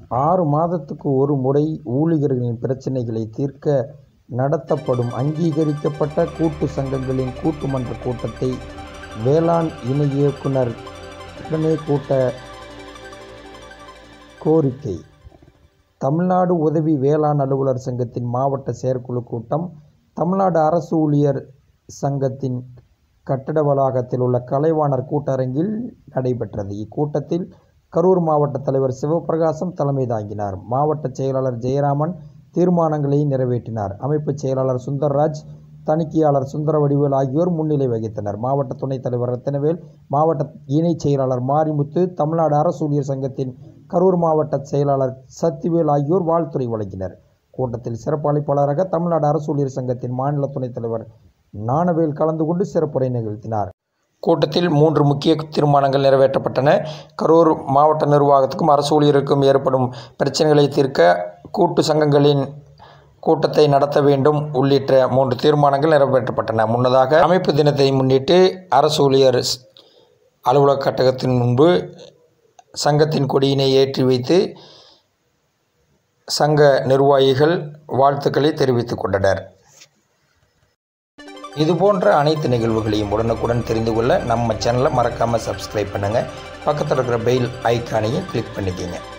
ஆறு மாதத்துக்கு ஒரு முறை ஊழியர்களின் பிரச்சினைகளை தீர்க்க நடத்தப்படும் அங்கீகரிக்கப்பட்ட கூட்டு சங்கங்களின் கூட்டுமன்ற கூட்டத்தை வேளாண் இணை இயக்குனர் உடனே கூட்ட கோரிக்கை தமிழ்நாடு உதவி வேளாண் அலுவலர் சங்கத்தின் மாவட்ட செயற்குழு கூட்டம் தமிழ்நாடு அரசு ஊழியர் சங்கத்தின் கட்டட வளாகத்தில் உள்ள கலைவாணர் கூட்டரங்கில் நடைபெற்றது இக்கூட்டத்தில் கரூர் மாவட்ட தலைவர் சிவபிரகாசம் தலைமை தாங்கினார் மாவட்ட செயலாளர் ஜெயராமன் தீர்மானங்களை நிறைவேற்றினார் அமைப்பு செயலாளர் சுந்தர்ராஜ் தணிக்கையாளர் சுந்தரவடிவேல் ஆகியோர் முன்னிலை வகித்தனர் மாவட்ட துணைத் தலைவர் ரத்தினவேல் மாவட்ட இணைச் செயலாளர் மாரிமுத்து தமிழ்நாடு அரசு ஊழியர் சங்கத்தின் கரூர் மாவட்ட செயலாளர் சத்திவேல் ஆகியோர் வாழ்த்துரை வழங்கினர் கூட்டத்தில் சிறப்பு அழைப்பாளராக தமிழ்நாடு அரசு ஊழியர் சங்கத்தின் மாநில துணைத் தலைவர் ஞானவேல் கலந்து கொண்டு சிறப்புரை நிகழ்த்தினார் கூட்டத்தில் மூன்று முக்கிய தீர்மானங்கள் நிறைவேற்றப்பட்டன கரூர் மாவட்ட நிர்வாகத்துக்கும் அரசு ஊழியருக்கும் ஏற்படும் பிரச்சனைகளை தீர்க்க கூட்டு சங்கங்களின் கூட்டத்தை நடத்த வேண்டும் உள்ளிட்ட மூன்று தீர்மானங்கள் நிறைவேற்றப்பட்டன முன்னதாக அமைப்பு தினத்தை முன்னிட்டு அரசு ஊழியர் ஸ்- அலுவலக கட்டகத்தின் முன்பு சங்கத்தின் கொடியினை ஏற்றி வைத்து சங்க நிர்வாகிகள் வாழ்த்துக்களை தெரிவித்துக் கொண்டனர் இதுபோன்ற அனைத்து நிகழ்வுகளையும் உடனுக்குடன் தெரிந்து கொள்ள நம்ம சேனலை மறக்காமல் சப்ஸ்கிரைப் பண்ணுங்கள் பக்கத்தில் இருக்கிற பெல் ஐக்கானையும் கிளிக் பண்ணிக்கோங்க